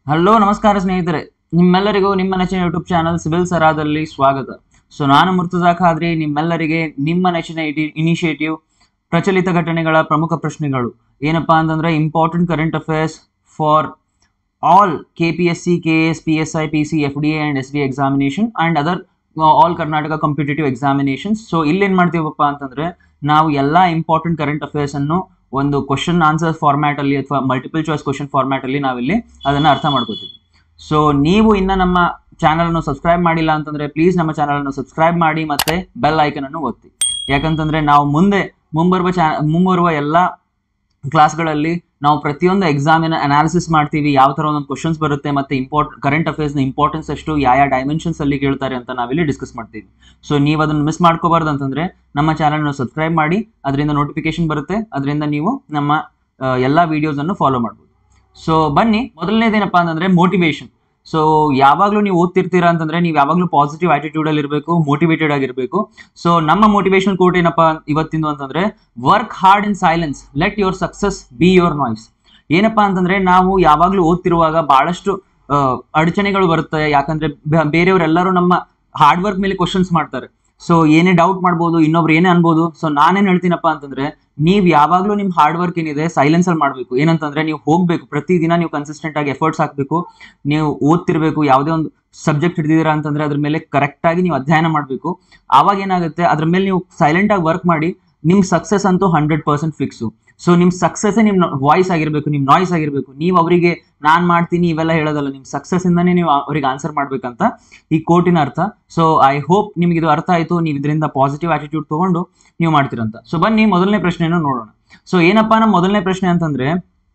hello ನಮಸ್ಕಾರ ಸ್ನೇಹಿತರೆ ನಿಮ್ಮೆಲ್ಲರಿಗೂ ನಿಮ್ಮ ನೆಚ್ಚಿನ ಯೂಟ್ಯೂಬ್ ಚಾನಲ್ ಸಿಬಿಲ್ ಸರಾದಲ್ಲಿ ಸ್ವಾಗತ ಸೊ ನಾನು ಮುರ್ತುಜಾ ಖಾದ್ರಿ ನಿಮ್ಮೆಲ್ಲರಿಗೆ ನಿಮ್ಮ ನೆಚ್ಚಿನ ಇನಿಷಿಯೇಟಿವ್ ಪ್ರಚಲಿತ ಘಟನೆಗಳ ಪ್ರಮುಖ ಪ್ರಶ್ನೆಗಳು ಏನಪ್ಪಾ ಅಂತಂದ್ರೆ important current affairs for all K P S C K S P S I P C F D A and S D examination and other all Karnataka competitive examinations so ಇಲ್ಲೇನು ಮಾಡ್ತೀವಪ್ಪ ಅಂತಂದ್ರೆ ನಾವು ಎಲ್ಲ ಇಂಪಾರ್ಟೆಂಟ್ ಕರೆಂಟ್ ಅಫೇರ್ಸ್ ಅನ್ನು ಒಂದು question answer format ಅಲ್ಲಿ ಅಥವಾ multiple choice question format ಅಲ್ಲಿ ನಾವಿಲ್ಲಿ ಅದನ್ನ ಅರ್ಥ ಮಾಡ್ಕೋತೀವಿ ಸೊ ನೀವು ಇನ್ನ ನಮ್ಮ ಚಾನಲ್ ಅನ್ನು ಸಬ್ಸ್ಕ್ರೈಬ್ ಮಾಡಿಲ್ಲ ಅಂತಂದ್ರೆ ಪ್ಲೀಸ್ ನಮ್ಮ ಚಾನಲ್ ಅನ್ನು ಸಬ್ಸ್ಕ್ರೈಬ್ ಮಾಡಿ ಮತ್ತೆ ಬೆಲ್ ಐಕನ್ ಅನ್ನು ಒತ್ತಿ ಯಾಕಂತಂದ್ರೆ ನಾವು ಮುಂದೆ ಮುಂಬರುವ ಚಾ ಮುಂಬರುವ ಎಲ್ಲ ಕ್ಲಾಸ್ಗಳಲ್ಲಿ ನಾವು ಪ್ರತಿಯೊಂದು ಎಕ್ಸಾಮಿನ ಅನಾಲಿಸಿಸ್ ಮಾಡ್ತೀವಿ ಯಾವ ಥರ ಒಂದೊಂದು ಕ್ವಶನ್ಸ್ ಬರುತ್ತೆ ಮತ್ತೆ ಇಂಪಾರ್ಟ್ ಕರೆಂಟ್ ಅಫೇರ್ಸ್ನ ಇಂಪಾರ್ಟೆನ್ಸ್ ಎಷ್ಟು ಯಾವ ಯಾವ ಡೈಮೆನ್ಷನ್ಸ್ ಅಲ್ಲಿ ಕೇಳ್ತಾರೆ ಅಂತ ನಾವಿಲ್ಲಿ ಡಿಸ್ಕಸ್ ಮಾಡ್ತೀವಿ ಸೊ ನೀವು ಅದನ್ನು ಮಿಸ್ ಮಾಡ್ಕೋಬಾರ್ದು ಅಂತಂದ್ರೆ ನಮ್ಮ ಚಾನಲ್ನ ಸಬ್ಸ್ಕ್ರೈಬ್ ಮಾಡಿ ಅದರಿಂದ ನೋಟಿಫಿಕೇಶನ್ ಬರುತ್ತೆ ಅದರಿಂದ ನೀವು ನಮ್ಮ ಆ, ಎಲ್ಲ ವಿಡಿಯೋಸ್ ಅನ್ನು ಫಾಲೋ ಮಾಡ್ಬೋದು ಸೊ ಬನ್ನಿ ಮೊದಲನೇದೇನಪ್ಪ ಅಂತಂದ್ರೆ ಮೋಟಿವೇಶನ್ ಸೊ ಯಾವಾಗಲೂ ನೀವು ಓದ್ತಿರ್ತೀರಾ ಅಂತಂದ್ರೆ ನೀವು ಯಾವಾಗಲೂ ಪಾಸಿಟಿವ್ ಆಟಿಟ್ಯೂಡ್ ಅಲ್ಲಿ ಇರಬೇಕು ಮೋಟಿವೇಟೆಡ್ ಆಗಿರಬೇಕು ಸೊ ನಮ್ಮ ಮೋಟಿವೇಶನ್ ಕೋಟ್ ಏನಪ್ಪ ಇವತ್ತಿಂದು ಅಂತಂದ್ರೆ work hard in silence let your success be your noise ಏನಪ್ಪಾ ಅಂತಂದ್ರೆ ನಾವು ಯಾವಾಗಲೂ ಓದ್ತಿರುವಾಗ ಬಹಳಷ್ಟು ಆ, ಅಡಚಣೆಗಳು ಬರುತ್ತೆ ಯಾಕಂದ್ರೆ ಬೆ- ಬೇರೆಯವರೆಲ್ಲರೂ ನಮ್ಮ ಹಾರ್ಡ್ ವರ್ಕ್ ಮೇಲೆ ಕ್ವಶನ್ಸ್ ಮಾಡ್ತಾರೆ ಸೊ ಏನೇ ಡೌಟ್ ಮಾಡ್ಬೋದು ಇನ್ನೊಬ್ರು ಏನೇ ಅನ್ಬೋದು ಸೊ ನಾನೇನ್ ಹೇಳ್ತೀನಪ್ಪ ಅಂತಂದ್ರೆ ನೀವು ಯಾವಾಗಲೂ ನಿಮ್ಮ ಹಾರ್ಡ್ ವರ್ಕ್ ಏನಿದೆ ಸೈಲೆನ್ಸ್ ಅಲ್ಲಿ ಮಾಡಬೇಕು ಏನಂತಂದ್ರೆ ನೀವು ಹೋಗ್ಬೇಕು ಪ್ರತಿದಿನ ನೀವು ಕನ್ಸಿಸ್ಟೆಂಟ್ ಆಗಿ ಎಫರ್ಟ್ಸ್ ಹಾಕಬೇಕು ನೀವು ಓದ್ತಿರ್ಬೇಕು ಯಾವುದೇ ಒಂದು ಸಬ್ಜೆಕ್ಟ್ ಹಿಡಿದಿರಾ ಅಂತಂದ್ರೆ ಅದ್ರ ಮೇಲೆ ಕರೆಕ್ಟ್ ಆಗಿ ನೀವು ಅಧ್ಯಯನ ಮಾಡಬೇಕು ಆವಾಗ ಏನಾಗುತ್ತೆ ಅದ್ರ ಮೇಲೆ ನೀವು ಸೈಲೆಂಟ್ ಆಗಿ ವರ್ಕ್ ಮಾಡಿ ನಿಮ್ ಸಕ್ಸಸ್ ಅಂತೂ ಹಂಡ್ರೆಡ್ ಪರ್ಸೆಂಟ್ ಫಿಕ್ಸು ಸೊ ನಿಮ್ ಸಕ್ಸಸ್ ನಿಮ್ ವಾಯ್ಸ್ ಆಗಿರ್ಬೇಕು ನಿಮ್ ನಾಯ್ಸ್ ಆಗಿರ್ಬೇಕು ನೀವು ಅವರಿಗೆ ನಾನ್ ಮಾಡ್ತೀನಿ ಇವೆಲ್ಲ ಹೇಳೋದಲ್ಲ ನಿಮ್ ಸಕ್ಸಸ್ ಇಂದಾನೇ ನೀವು ಅವ್ರಿಗೆ ಆನ್ಸರ್ ಮಾಡ್ಬೇಕಂತ ಈ ಕೋಟಿನ ಅರ್ಥ ಸೊ ಐ ಹೋಪ್ ನಿಮ್ಗೆ ಇದು ಅರ್ಥ ಆಯ್ತು ನೀವು ಇದರಿಂದ ಪಾಸಿಟಿವ್ ಆಟಿಟ್ಯೂಡ್ ತಗೊಂಡು ನೀವು ಮಾಡ್ತೀರಂತ ಸೊ ಬನ್ನಿ ಮೊದಲನೇ ಪ್ರಶ್ನೆಯನ್ನು ನೋಡೋಣ ಸೊ ಏನಪ್ಪಾ ನಮ್ಮ ಮೊದಲನೇ ಪ್ರಶ್ನೆ ಅಂತಂದ್ರೆ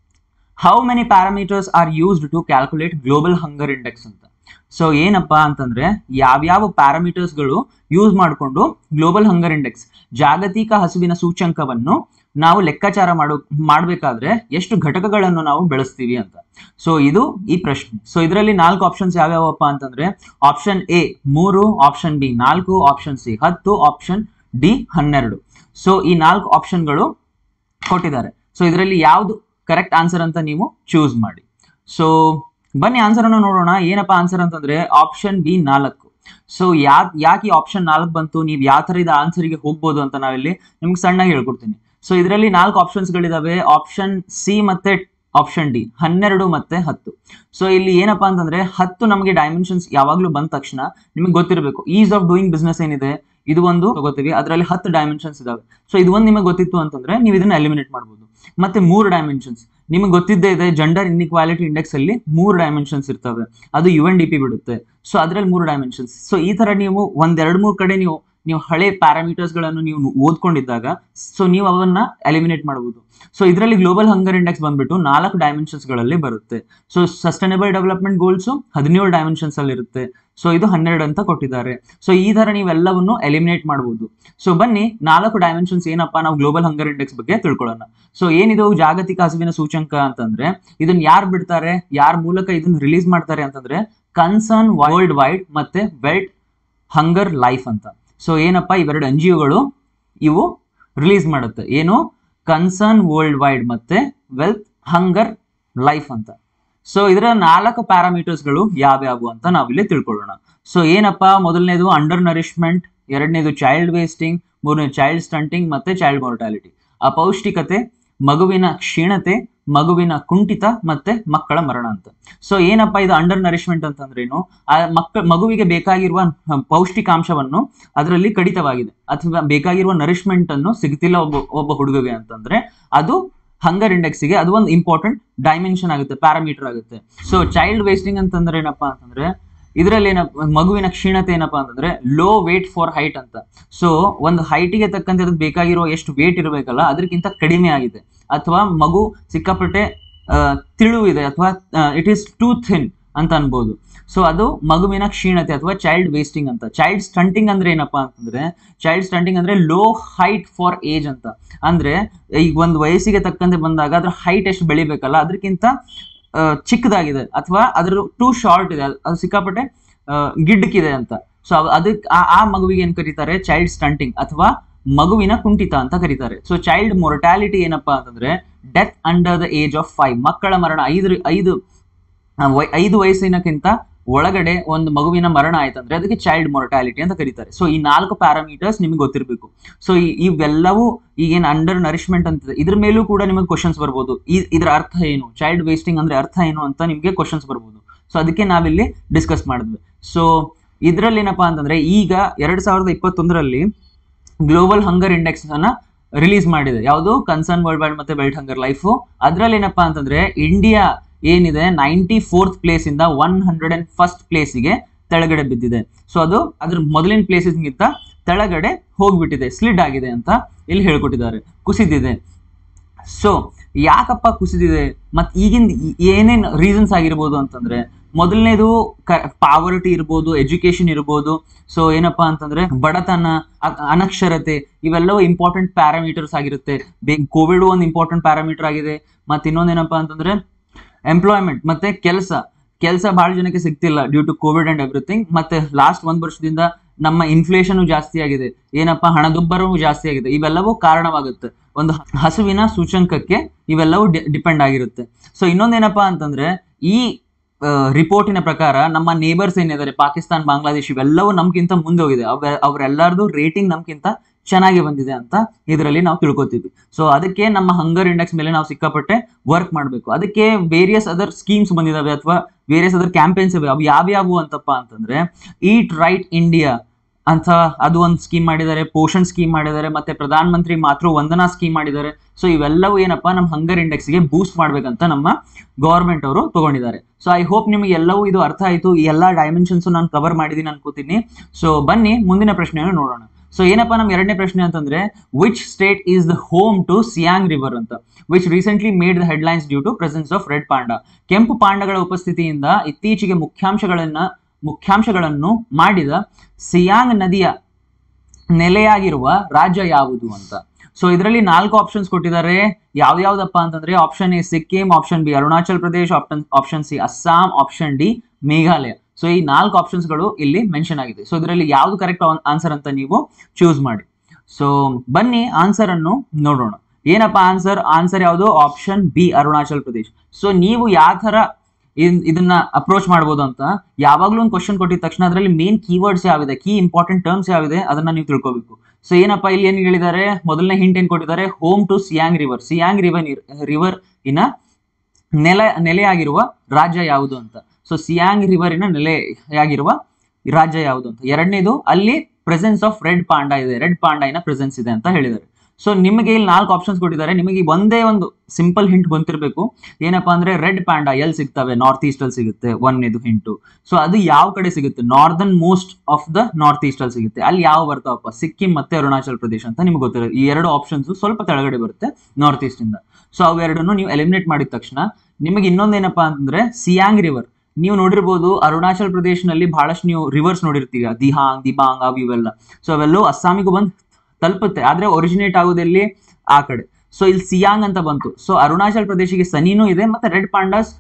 how many parameters are used to calculate global hunger index ಅಂತ ಸೊ ಏನಪ್ಪಾ ಅಂತಂದ್ರೆ ಯಾವ್ಯಾವ ಪ್ಯಾರಾಮೀಟರ್ಸ್ಗಳು ಯೂಸ್ ಮಾಡಿಕೊಂಡು ಗ್ಲೋಬಲ್ ಹಂಗರ್ ಇಂಡೆಕ್ಸ್ ಜಾಗತಿಕ ಹಸುವಿನ ಸೂಚ್ಯಂಕವನ್ನು ನಾವು ಲೆಕ್ಕಾಚಾರ ಮಾಡು ಮಾಡಬೇಕಾದ್ರೆ ಎಷ್ಟು ಘಟಕಗಳನ್ನು ನಾವು ಬೆಳೆಸ್ತೀವಿ ಅಂತ ಸೊ ಇದು ಈ ಪ್ರಶ್ನೆ ಸೊ ಇದರಲ್ಲಿ ನಾಲ್ಕು ಆಪ್ಷನ್ಸ್ ಯಾವ್ಯಾವಪ್ಪ ಅಂತಂದ್ರೆ ಆಪ್ಷನ್ ಎ ಮೂರು ಆಪ್ಷನ್ ಬಿ ನಾಲ್ಕು ಆಪ್ಷನ್ ಸಿ ಹತ್ತು ಆಪ್ಷನ್ ಡಿ ಹನ್ನೆರಡು ಸೊ ಈ ನಾಲ್ಕು ಆಪ್ಷನ್ಗಳು ಕೊಟ್ಟಿದ್ದಾರೆ ಸೊ ಇದರಲ್ಲಿ ಯಾವುದು ಕರೆಕ್ಟ್ ಆನ್ಸರ್ ಅಂತ ನೀವು ಚೂಸ್ ಮಾಡಿ ಸೊ ಬನ್ನಿ ಆನ್ಸರ್ ಅನ್ನು ನೋಡೋಣ ಏನಪ್ಪಾ ಆನ್ಸರ್ ಅಂತಂದ್ರೆ ಆಪ್ಷನ್ ಬಿ ನಾಲ್ಕು ಸೊ ಯಾ ಯಾಕೆ ಈ ಆಪ್ಷನ್ ನಾಲ್ಕು ಬಂತು ನೀವು ಯಾವ ಥರ ಇದು ಆನ್ಸರ್ಗೆ ಹೋಗ್ಬೋದು ಅಂತ ನಾವಿಲ್ಲಿ ನಿಮ್ಗೆ ಸಣ್ಣಗೆ ಹೇಳ್ಕೊಡ್ತೀನಿ ಸೊ ಇದರಲ್ಲಿ ನಾಲ್ಕು ಆಪ್ಷನ್ಸ್ಗಳಿದಾವೆ ಆಪ್ಷನ್ ಸಿ ಮತ್ತೆ ಆಪ್ಷನ್ ಡಿ ಹನ್ನೆರಡು ಮತ್ತೆ ಹತ್ತು ಸೊ ಇಲ್ಲಿ ಏನಪ್ಪಾ ಅಂತಂದ್ರೆ ಹತ್ತು ನಮಗೆ ಡೈಮೆನ್ಷನ್ಸ್ ಯಾವಾಗಲೂ ಬಂದ ತಕ್ಷಣ ನಿಮಗೆ ಗೊತ್ತಿರಬೇಕು ಈಸ್ ಆಫ್ ಡೂಯಿಂಗ್ ಬಿಸ್ನೆಸ್ ಏನಿದೆ ಇದು ಒಂದು ತಗೋತೀವಿ ಅದರಲ್ಲಿ ಹತ್ತು ಡೈಮೆನ್ಷನ್ಸ್ ಇದಾವೆ ಸೊ ಇದು ಒಂದು ನಿಮಗೆ ಗೊತ್ತಿತ್ತು ಅಂತಂದ್ರೆ ನೀವು ಇದನ್ನ ಎಲಿಮಿನೇಟ್ ಮಾಡ್ಬೋದು ಮತ್ತೆ ಮೂರು ಡೈಮೆನ್ಷನ್ಸ್ ನಿಮಗೆ ಗೊತ್ತಿದ್ದೇ ಇದೆ ಜೆಂಡರ್ ಇನ್ಇಕ್ವಾಲಿಟಿ ಇಂಡೆಕ್ಸ್ ಅಲ್ಲಿ ಮೂರು ಡೈಮೆನ್ಷನ್ಸ್ ಇರ್ತವೆ ಅದು ಯು ಎನ್ ಡಿ ಪಿ ಬಿಡುತ್ತೆ ಸೊ ಅದರಲ್ಲಿ ಮೂರು ಡೈಮೆನ್ಷನ್ಸ್ ಸೊ ಈ ತರ ನೀವು ಒಂದ್ ಎರಡ್ ಮೂರು ಕಡೆ ನೀವು ನೀವು ಹಳೆ ಪ್ಯಾರಾಮೀಟರ್ಸ್ ಗಳನ್ನು ನೀವು ಓದ್ಕೊಂಡಿದ್ದಾಗ ಸೊ ನೀವು ಅವನ್ನ ಎಲಿಮಿನೇಟ್ ಮಾಡಬಹುದು ಸೊ ಇದರಲ್ಲಿ ಗ್ಲೋಬಲ್ ಹಂಗರ್ ಇಂಡೆಕ್ಸ್ ಬಂದ್ಬಿಟ್ಟು ನಾಲ್ಕು ಡೈಮೆನ್ಷನ್ಸ್ ಗಳಲ್ಲಿ ಬರುತ್ತೆ ಸೊ ಸಸ್ಟೈನಬಲ್ ಡೆವಲಪ್ಮೆಂಟ್ ಗೋಲ್ಸ್ ಹದಿನೇಳು ಡೈಮೆನ್ಷನ್ಸ್ ಅಲ್ಲಿ ಇರುತ್ತೆ ಸೊ ಇದು ಹನ್ನೆರಡು ಅಂತ ಕೊಟ್ಟಿದ್ದಾರೆ ಸೊ ಈ ತರ ನೀವೆಲ್ಲವನ್ನು ಎಲಿಮಿನೇಟ್ ಮಾಡಬಹುದು ಸೊ ಬನ್ನಿ ನಾಲ್ಕು ಡೈಮೆನ್ಷನ್ಸ್ ಏನಪ್ಪಾ ನಾವು ಗ್ಲೋಬಲ್ ಹಂಗರ್ ಇಂಡೆಕ್ಸ್ ಬಗ್ಗೆ ತಿಳ್ಕೊಳ್ಳೋಣ ಸೊ ಏನಿದು ಜಾಗತಿಕ ಹಸುವಿನ ಸೂಚಂಕ ಅಂತಂದ್ರೆ ಇದನ್ನ ಯಾರು ಬಿಡ್ತಾರೆ ಯಾರ ಮೂಲಕ ಇದನ್ನ ರಿಲೀಸ್ ಮಾಡ್ತಾರೆ ಅಂತಂದ್ರೆ ಕನ್ಸರ್ನ್ ವರ್ಲ್ಡ್ ವೈಡ್ ಮತ್ತೆ ವೆಲ್ಟ್ ಹಂಗರ್ ಲೈಫ್ ಅಂತ ಸೊ ಏನಪ್ಪಾ ಇವೆರಡು ಎನ್ ಜಿ ಒಗಳು ಇವು ರಿಲೀಸ್ ಮಾಡುತ್ತೆ ಏನು ಕನ್ಸರ್ನ್ ವರ್ಲ್ಡ್ ವೈಡ್ ಮತ್ತೆ ವೆಲ್ತ್ ಹಂಗರ್ ಲೈಫ್ ಅಂತ ಸೊ ಇದರ ನಾಲ್ಕು ಪ್ಯಾರಾಮೀಟರ್ಸ್ಗಳು ಯಾವ್ಯಾವು ಅಂತ ನಾವಿಲ್ಲಿ ತಿಳ್ಕೊಳ್ಳೋಣ ಸೊ ಏನಪ್ಪಾ ಮೊದಲನೇದು ಅಂಡರ್ ನರಿಶ್ಮೆಂಟ್ ಎರಡನೇದು ಚೈಲ್ಡ್ ವೇಸ್ಟಿಂಗ್ ಮೂರನೇ ಚೈಲ್ಡ್ ಸ್ಟಂಟಿಂಗ್ ಮತ್ತೆ ಚೈಲ್ಡ್ ಮಾರ್ಟಾಲಿಟಿ ಅಪೌಷ್ಟಿಕತೆ ಮಗುವಿನ ಕ್ಷೀಣತೆ ಮಗುವಿನ ಕುಂಠಿತ ಮತ್ತೆ ಮಕ್ಕಳ ಮರಣ ಅಂತ ಸೊ ಏನಪ್ಪ ಇದು ಅಂಡರ್ ನರಿಶ್ಮೆಂಟ್ ಅಂತಂದ್ರೇನು ಆ ಮಕ್ಕ ಮಗುವಿಗೆ ಬೇಕಾಗಿರುವ ಪೌಷ್ಟಿಕಾಂಶವನ್ನು ಅದರಲ್ಲಿ ಕಡಿತವಾಗಿದೆ ಅಥವಾ ಬೇಕಾಗಿರುವ ನರಿಶ್ಮೆಂಟ್ ಅನ್ನು ಸಿಗ್ತಿಲ್ಲ ಒಬ್ಬ ಒಬ್ಬ ಹುಡುಗಗೆ ಅಂತಂದ್ರೆ ಅದು ಹಂಗರ್ ಇಂಡೆಕ್ಸ್ಗೆ ಅದು ಒಂದು ಇಂಪಾರ್ಟೆಂಟ್ ಡೈಮೆನ್ಷನ್ ಆಗುತ್ತೆ ಪ್ಯಾರಾಮೀಟರ್ ಆಗುತ್ತೆ ಸೊ ಚೈಲ್ಡ್ ವೇಸ್ಟಿಂಗ್ ಅಂತಂದ್ರೆ ಏನಪ್ಪಾ ಅಂತಂದ್ರೆ ಇದರಲ್ಲಿ ಏನಪ್ಪ ಮಗುವಿನ ಕ್ಷೀಣತೆ ಏನಪ್ಪಾ ಅಂತಂದ್ರೆ ಲೋ ವೇಟ್ ಫಾರ್ ಹೈಟ್ ಅಂತ ಸೊ ಒಂದು ಹೈಟಿಗೆ ತಕ್ಕಂತೆ ಅದಕ್ಕೆ ಬೇಕಾಗಿರೋ ಎಷ್ಟು ವೇಟ್ ಇರಬೇಕಲ್ಲ ಅದಕ್ಕಿಂತ ಕಡಿಮೆ ಆಗಿದೆ ಅಥವಾ ಮಗು ಸಿಕ್ಕಾಪಟ್ಟೆ ಆ, ತಿಳು ಇದೆ ಅಥವಾ ಇಟ್ ಈಸ್ ಟೂ ಥಿನ್ ಅಂತ ಅನ್ಬೋದು ಸೊ ಅದು ಮಗುವಿನ ಕ್ಷೀಣತೆ ಅಥವಾ ಚೈಲ್ಡ್ ವೇಸ್ಟಿಂಗ್ ಅಂತ ಚೈಲ್ಡ್ ಸ್ಟಂಟಿಂಗ್ ಅಂದ್ರೆ ಏನಪ್ಪಾ ಅಂತಂದ್ರೆ ಚೈಲ್ಡ್ ಸ್ಟಂಟಿಂಗ್ ಅಂದ್ರೆ ಲೋ ಹೈಟ್ ಫಾರ್ ಏಜ್ ಅಂತ ಅಂದ್ರೆ ಈಗ ಒಂದು ವಯಸ್ಸಿಗೆ ತಕ್ಕಂತೆ ಬಂದಾಗ ಅದ್ರ ಹೈಟ್ ಎಷ್ಟು ಬೆಳಿಬೇಕಲ್ಲ ಅದಕ್ಕಿಂತ ಆ, ಚಿಕ್ಕದಾಗಿದೆ ಅಥವಾ ಅದ್ರ ಟೂ ಶಾರ್ಟ್ ಇದೆ ಅದು ಸಿಕ್ಕಾಪಟ್ಟೆ ಆ, ಗಿಡ್ಡಕ್ಕಿದೆ ಅಂತ ಸೊ ಅದಕ್ಕೆ ಆ ಮಗುವಿಗೆ ಏನ್ ಕರೀತಾರೆ ಚೈಲ್ಡ್ ಸ್ಟಂಟಿಂಗ್ ಅಥವಾ ಮಗುವಿನ ಕುಂಠಿತ ಅಂತ ಕರೀತಾರೆ ಸೊ ಚೈಲ್ಡ್ ಮೊರ್ಟಾಲಿಟಿ ಏನಪ್ಪಾ ಅಂತಂದ್ರೆ death under the age of five ಮಕ್ಕಳ ಮರಣ ಐದು ಐದು ಆ, ವೈ- ಐದು ವಯಸ್ಸಿನಕ್ಕಿಂತ ಒಳಗಡೆ ಒಂದು ಮಗುವಿನ ಮರಣ ಆಯ್ತಂದ್ರೆ ಅದಕ್ಕೆ ಚೈಲ್ಡ್ ಮೊರ್ಟಾಲಿಟಿ ಅಂತ ಕರೀತಾರೆ ಸೊ ಈ ನಾಲ್ಕು ಪ್ಯಾರಾಮೀಟರ್ಸ್ ನಿಮಗೆ ಗೊತ್ತಿರಬೇಕು ಸೊ ಇವೆಲ್ಲವೂ ಈಗೇನು ಅಂಡರ್ ನರಿಶ್ಮೆಂಟ್ ಅಂತ ಇದ್ರ ಮೇಲೂ ಕೂಡ ನಿಮಗೆ ಕ್ವಶನ್ಸ್ ಬರ್ಬೋದು ಈ ಇದ್ರ ಅರ್ಥ ಏನು ಚೈಲ್ಡ್ ವೇಸ್ಟಿಂಗ್ ಅಂದ್ರೆ ಅರ್ಥ ಏನು ಅಂತ ನಿಮಗೆ ಕ್ವಶನ್ಸ್ ಬರ್ಬೋದು ಸೊ ಅದಕ್ಕೆ ನಾವಿಲ್ಲಿ ಡಿಸ್ಕಸ್ ಮಾಡಿದ್ವಿ ಸೊ ಇದ್ರಲ್ಲಿ ಏನಪ್ಪಾ ಅಂತಂದ್ರೆ ಈಗ ಎರಡ್ ಸಾವಿರದ ಇಪ್ಪತ್ತೊಂದರಲ್ಲಿ ಗ್ಲೋಬಲ್ ಹಂಗರ್ ಇಂಡೆಕ್ಸ್ ಅನ್ನ ರಿಲೀಸ್ ಮಾಡಿದೆ ಯಾವುದು ಕನ್ಸರ್ನ್ ವರ್ಲ್ಡ್ ವೈಡ್ ಮತ್ತೆ ಬೆಲ್ಟ್ ಹಂಗರ್ ಲೈಫು ಅದ್ರಲ್ಲಿ ಏನಪ್ಪಾ ಅಂತಂದ್ರೆ ಇಂಡಿಯಾ ಏನಿದೆ ನೈಂಟಿ ಫೋರ್ತ್ ಪ್ಲೇಸ್ ಇಂದ ಒನ್ ಹಂಡ್ರೆಡ್ ಅಂಡ್ ಫಸ್ಟ್ ಪ್ಲೇಸಿಗೆ ತೆಳಗಡೆ ಬಿದ್ದಿದೆ ಸೊ ಅದು ಅದ್ರ ಮೊದಲಿನ ಪ್ಲೇಸಸ್ಗಿಂತ ತೆಳಗಡೆ ಹೋಗ್ಬಿಟ್ಟಿದೆ ಸ್ಲಿಡ್ ಆಗಿದೆ ಅಂತ ಇಲ್ಲಿ ಹೇಳ್ಕೊಟ್ಟಿದ್ದಾರೆ ಕುಸಿದಿದೆ ಸೊ ಯಾಕಪ್ಪ ಕುಸಿದಿದೆ ಮತ್ತೆ ಈಗಿನ ಏನೇನ್ ರೀಸನ್ಸ್ ಆಗಿರ್ಬೋದು ಅಂತಂದ್ರೆ ಮೊದಲನೇದು ಪಾವರ್ಟಿ ಇರ್ಬೋದು ಎಜುಕೇಶನ್ ಇರ್ಬೋದು ಸೊ ಏನಪ್ಪಾ ಅಂತಂದ್ರೆ ಬಡತನ ಅ- ಅನಕ್ಷರತೆ ಇವೆಲ್ಲವೂ ಇಂಪಾರ್ಟೆಂಟ್ ಪ್ಯಾರಾಮೀಟರ್ಸ್ ಆಗಿರುತ್ತೆ ಕೋವಿಡ್ ಒಂದು ಇಂಪಾರ್ಟೆಂಟ್ ಪ್ಯಾರಾಮೀಟರ್ ಆಗಿದೆ ಮತ್ತೆ ಇನ್ನೊಂದೇನಪ್ಪಾ ಅಂತಂದ್ರೆ ಎಂಪ್ಲಾಯ್ಮೆಂಟ್ ಮತ್ತೆ ಕೆಲಸ ಕೆಲಸ ಬಹಳ ಜನಕ್ಕೆ ಸಿಗ್ತಿಲ್ಲ due to Covid and everything ಮತ್ತೆ ಲಾಸ್ಟ್ ಒಂದ್ ವರ್ಷದಿಂದ ನಮ್ಮ ಇನ್ಫ್ಲೇಷನ್ ಜಾಸ್ತಿ ಆಗಿದೆ ಏನಪ್ಪಾ ಹಣದುಬ್ಬರವು ಜಾಸ್ತಿ ಆಗಿದೆ ಇವೆಲ್ಲವೂ ಕಾರಣವಾಗುತ್ತೆ ಒಂದು ಹ- ಹಸುವಿನ ಸೂಚಂಕಕ್ಕೆ ಇವೆಲ್ಲವೂ ಡಿಪೆಂಡ್ ಆಗಿರುತ್ತೆ ಸೊ ಇನ್ನೊಂದೇನಪ್ಪಾ ಅಂತಂದ್ರೆ ಈ ರಿಪೋರ್ಟಿನ ಪ್ರಕಾರ ನಮ್ಮ ನೇಬರ್ಸ್ ಏನಿದ್ದಾರೆ ಪಾಕಿಸ್ತಾನ್ ಬಾಂಗ್ಲಾದೇಶ್ ಇವೆಲ್ಲವೂ ನಮ್ಗಿಂತ ಮುಂದೆ ಹೋಗಿದೆ ಅವ ಅವರೆಲ್ಲರದು ರೇಟಿಂಗ್ ನಮ್ಗಿಂತ ಚೆನ್ನಾಗಿ ಬಂದಿದೆ ಅಂತ ಇದರಲ್ಲಿ ನಾವು ತಿಳ್ಕೊತೀವಿ ಸೊ ಅದಕ್ಕೆ ನಮ್ಮ ಹಂಗರ್ ಇಂಡೆಕ್ಸ್ ಮೇಲೆ ನಾವು ಸಿಕ್ಕಾಪಟ್ಟೆ ವರ್ಕ್ ಮಾಡಬೇಕು ಅದಕ್ಕೆ ವೇರಿಯಸ್ ಅದರ್ ಸ್ಕೀಮ್ಸ್ ಬಂದಿದಾವೆ ಅಥವಾ ವೇರಿಯಸ್ ಅದರ್ ಕ್ಯಾಂಪೇನ್ಸ್ ಇವೆ ಅವು ಯಾವ್ಯಾವು ಅಂತಪ್ಪ ಅಂತಂದ್ರೆ ಈಟ್ ರೈಟ್ ಇಂಡಿಯಾ ಅಂತ ಅದು ಒಂದು ಸ್ಕೀಮ್ ಮಾಡಿದ್ದಾರೆ ಪೋಷಣ್ ಸ್ಕೀಮ್ ಮಾಡಿದ್ದಾರೆ ಮತ್ತೆ ಪ್ರಧಾನ ಮಂತ್ರಿ ಮಾತೃ ವಂದನಾ ಸ್ಕೀಮ್ ಮಾಡಿದ್ದಾರೆ ಸೊ ಇವೆಲ್ಲವೂ ಏನಪ್ಪಾ ನಮ್ಮ ಹಂಗರ್ ಇಂಡೆಕ್ಸ್ಗೆ ಬೂಸ್ಟ್ ಮಾಡ್ಬೇಕಂತ ನಮ್ಮ ಗವರ್ಮೆಂಟ್ ಅವರು ತಗೊಂಡಿದ್ದಾರೆ ಸೊ ಐ ಹೋಪ್ ನಿಮಗೆ ಎಲ್ಲವೂ ಇದು ಅರ್ಥ ಆಯ್ತು ಈ ಎಲ್ಲಾ ಡೈಮೆನ್ಷನ್ಸ್ ನಾನು ಕವರ್ ಮಾಡಿದೀನಿ ಅನ್ಕೋತೀನಿ ಸೊ ಬನ್ನಿ ಮುಂದಿನ ಪ್ರಶ್ನೆಯನ್ನು ನೋಡೋಣ ಸೊ ಏನಪ್ಪಾ ನಮ್ಮ ಎರಡನೇ ಪ್ರಶ್ನೆ ಅಂತಂದ್ರೆ which state is the home to Siang river ಅಂತ which recently made the headlines due to presence of red panda ಕೆಂಪು ಪಾಂಡಗಳ ಉಪಸ್ಥಿತಿಯಿಂದ ಇತ್ತೀಚೆಗೆ ಮುಖ್ಯಾಂಶಗಳನ್ನ ಮುಖ್ಯಾಂಶಗಳನ್ನು ಮಾಡಿದ ಸಿಯಾಂಗ್ ನದಿಯ ನೆಲೆಯಾಗಿರುವ ರಾಜ್ಯ ಯಾವುದು ಅಂತ ಸೊ ಇದರಲ್ಲಿ ನಾಲ್ಕು ಆಪ್ಷನ್ಸ್ ಕೊಟ್ಟಿದ್ದಾರೆ ಯಾವ್ಯಾವ್ದಪ್ಪ ಅಂತಂದ್ರೆ option A Sikkim option B Arunachal Pradesh option option C Assam option D Meghalaya so ಈ ನಾಲ್ಕು ಆಪ್ಷನ್ಸ್ಗಳು ಇಲ್ಲಿ ಮೆನ್ಷನ್ ಆಗಿದೆ ಸೊ ಇದರಲ್ಲಿ ಯಾವ್ದು ಕರೆಕ್ಟ್ ಆನ್ಸರ್ ಅಂತ ನೀವು ಚೂಸ್ ಮಾಡಿ ಸೊ ಬನ್ನಿ ಆನ್ಸರ್ ಅನ್ನು ನೋಡೋಣ ಏನಪ್ಪಾ ಆನ್ಸರ್ ಆನ್ಸರ್ ಯಾವುದು option B Arunachal Pradesh so ನೀವು ಯಾವ ತರ ಇದ್- ಇದನ್ನ ಅಪ್ರೋಚ್ ಮಾಡ್ಬೋದು ಅಂತ ಯಾವಾಗ್ಲೂ ಒಂದು ಕ್ವಶನ್ ಕೊಟ್ಟಿದ ತಕ್ಷಣ ಅದರಲ್ಲಿ ಮೇನ್ ಕೀವರ್ಡ್ಸ್ ಯಾವಿದೆ ಕೀ ಇಂಪಾರ್ಟೆಂಟ್ ಟರ್ಮ್ಸ್ ಯಾವಿದೆ ಅದನ್ನ ನೀವು ತಿಳ್ಕೊಬೇಕು ಸೊ ಏನಪ್ಪಾ ಇಲ್ಲಿ ಏನ್ ಹೇಳಿದ್ದಾರೆ ಮೊದಲನೇ ಹಿಂಟ್ ಏನ್ ಕೊಟ್ಟಿದ್ದಾರೆ home to Siang river Siang river river ಇನ ನೆಲೆ ನೆಲೆಯಾಗಿರುವ ರಾಜ್ಯ ಯಾವುದು ಅಂತ ಸೊ ಸಿಯಾಂಗ್ ರಿವರಿನ ನೆಲೆಯಾಗಿರುವ ರಾಜ್ಯ ಯಾವುದು ಅಂತ ಎರಡನೇದು ಅಲ್ಲಿ ಪ್ರೆಸೆನ್ಸ್ ಆಫ್ ರೆಡ್ ಪಾಂಡಾ ಇದೆ ರೆಡ್ ಪಾಂಡಾಯಿನ ಪ್ರೆಸೆನ್ಸ್ ಇದೆ ಅಂತ ಹೇಳಿದ್ದಾರೆ ಸೊ ನಿಮಗೆ ಇಲ್ಲಿ ನಾಲ್ಕು ಆಪ್ಷನ್ಸ್ ಕೊಟ್ಟಿದ್ದಾರೆ ನಿಮಗೆ ಒಂದೇ ಒಂದು ಸಿಂಪಲ್ ಹಿಂಟ್ ಗೊತ್ತಿರಬೇಕು ಏನಪ್ಪಾ ಅಂದ್ರೆ ರೆಡ್ ಪ್ಯಾಂಡಾ ಎಲ್ಲಿ ಸಿಗ್ತವೆ ನಾರ್ತ್ ಈಸ್ಟ್ ಅಲ್ಲಿ ಸಿಗುತ್ತೆ ಒಂದನೇದು ಹಿಂಟು ಸೊ ಅದು ಯಾವ ಕಡೆ ಸಿಗುತ್ತೆ northernmost of the north east ಅಲ್ಲಿ ಸಿಗುತ್ತೆ ಅಲ್ಲಿ ಯಾವ ಬರ್ತಾವಪ್ಪ ಸಿಕ್ಕಿಂ ಮತ್ತೆ ಅರುಣಾಚಲ್ ಪ್ರದೇಶ ಅಂತ ನಿಮ್ಗೆ ಗೊತ್ತಿರೋದು ಈ ಎರಡು ಆಪ್ಷನ್ಸ್ ಸ್ವಲ್ಪ ಕೆಳಗಡೆ ಬರುತ್ತೆ ನಾರ್ತ್ ಈಸ್ಟ್ ಇಂದ ಸೊ ಅವೆರಡನ್ನು ನೀವು ಎಲಿಮಿನೇಟ್ ಮಾಡಿದ ತಕ್ಷಣ ನಿಮಗೆ ಇನ್ನೊಂದೇನಪ್ಪಾ ಅಂತಂದ್ರೆ ಸಿಯಾಂಗ್ ರಿವರ್ ನೀವು ನೋಡಿರ್ಬೋದು ಅರುಣಾಚಲ್ ಪ್ರದೇಶನಲ್ಲಿ ಬಹಳಷ್ಟು ನೀವು ರಿವರ್ಸ್ ನೋಡಿರ್ತೀರ ದಿಹಾಂಗ್ ದಿಬಾಂಗ್ ಅವು ಇವೆಲ್ಲ ಸೊ ಅವೆಲ್ಲವೂ ಅಸ್ಸಾಮಿಗೂ ಬಂದು ತಲುಪುತ್ತೆ ಆದ್ರೆ ಒರಿಜಿನೇಟ್ ಆಗೋದೆಲ್ಲಿ ಆ ಕಡೆ ಸೊ ಇಲ್ಲಿ ಸಿಯಾಂಗ್ ಅಂತ ಬಂತು ಸೊ ಅರುಣಾಚಲ್ ಪ್ರದೇಶಕ್ಕೆ ಸನಿನೂ ಇದೆ ಮತ್ತೆ ರೆಡ್ ಪಾಂಡಾಸ್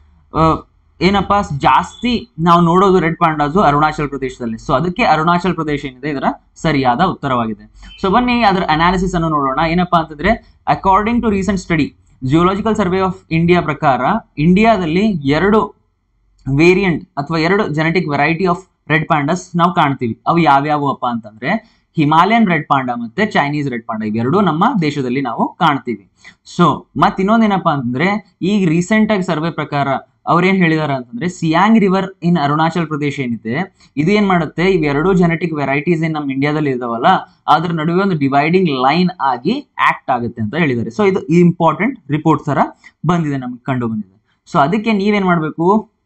ಏನಪ್ಪಾ ಜಾಸ್ತಿ ನಾವು ನೋಡೋದು ರೆಡ್ ಪಾಂಡಾಸು ಅರುಣಾಚಲ್ ಪ್ರದೇಶದಲ್ಲಿ ಸೊ ಅದಕ್ಕೆ ಅರುಣಾಚಲ್ ಪ್ರದೇಶ ಏನಿದೆ ಇದರ ಸರಿಯಾದ ಉತ್ತರವಾಗಿದೆ ಸೊ ಬನ್ನಿ ಅದರ ಅನಾಲಿಸಿಸ್ ಅನ್ನು ನೋಡೋಣ ಏನಪ್ಪಾ ಅಂತಂದ್ರೆ according to recent study geological survey of India ಪ್ರಕಾರ ಇಂಡಿಯಾದಲ್ಲಿ ಎರಡು ವೇರಿಯಂಟ್ ಅಥವಾ ಎರಡು genetic variety of red pandas ನಾವು ಕಾಣ್ತೀವಿ ಅವು ಯಾವ್ಯಾವು ಅಪ್ಪ ಅಂತಂದ್ರೆ ಹಿಮಾಲಯನ್ ರೆಡ್ ಪಾಂಡಾ ಮತ್ತೆ ಚೈನೀಸ್ ರೆಡ್ ಪಾಂಡಾ ಇವೆರಡೂ ನಮ್ಮ ದೇಶದಲ್ಲಿ ನಾವು ಕಾಣ್ತೀವಿ ಸೊ ಮತ್ ಇನ್ನೊಂದೇನಪ್ಪಾ ಅಂತಂದ್ರೆ ಈಗ ರೀಸೆಂಟ್ ಆಗಿ ಸರ್ವೆ ಪ್ರಕಾರ ಅವ್ರೇನ್ ಹೇಳಿದಾರೆ ಅಂತಂದ್ರೆ ಸಿಯಾಂಗ್ ರಿವರ್ ಇನ್ ಅರುಣಾಚಲ್ ಪ್ರದೇಶ ಏನಿದೆ ಇದು ಏನ್ ಮಾಡುತ್ತೆ ಇವೆರಡೂ ಜೆನೆಟಿಕ್ ವೆರೈಟೀಸ್ ಏನ್ ನಮ್ಮ ಇಂಡಿಯಾದಲ್ಲಿ ಇದಾವಲ್ಲ ಅದ್ರ ನಡುವೆ ಒಂದು ಡಿವೈಡಿಂಗ್ ಲೈನ್ ಆಗಿ ಆಕ್ಟ್ ಆಗುತ್ತೆ ಅಂತ ಹೇಳಿದ್ದಾರೆ ಸೊ ಇದು ಇಂಪಾರ್ಟೆಂಟ್ ರಿಪೋರ್ಟ್ ತರ ಬಂದಿದೆ ನಮ್ಗೆ ಕಂಡು ಬಂದಿದೆ ಸೊ ಅದಕ್ಕೆ ನೀವೇನ್ ಮಾಡ್ಬೇಕು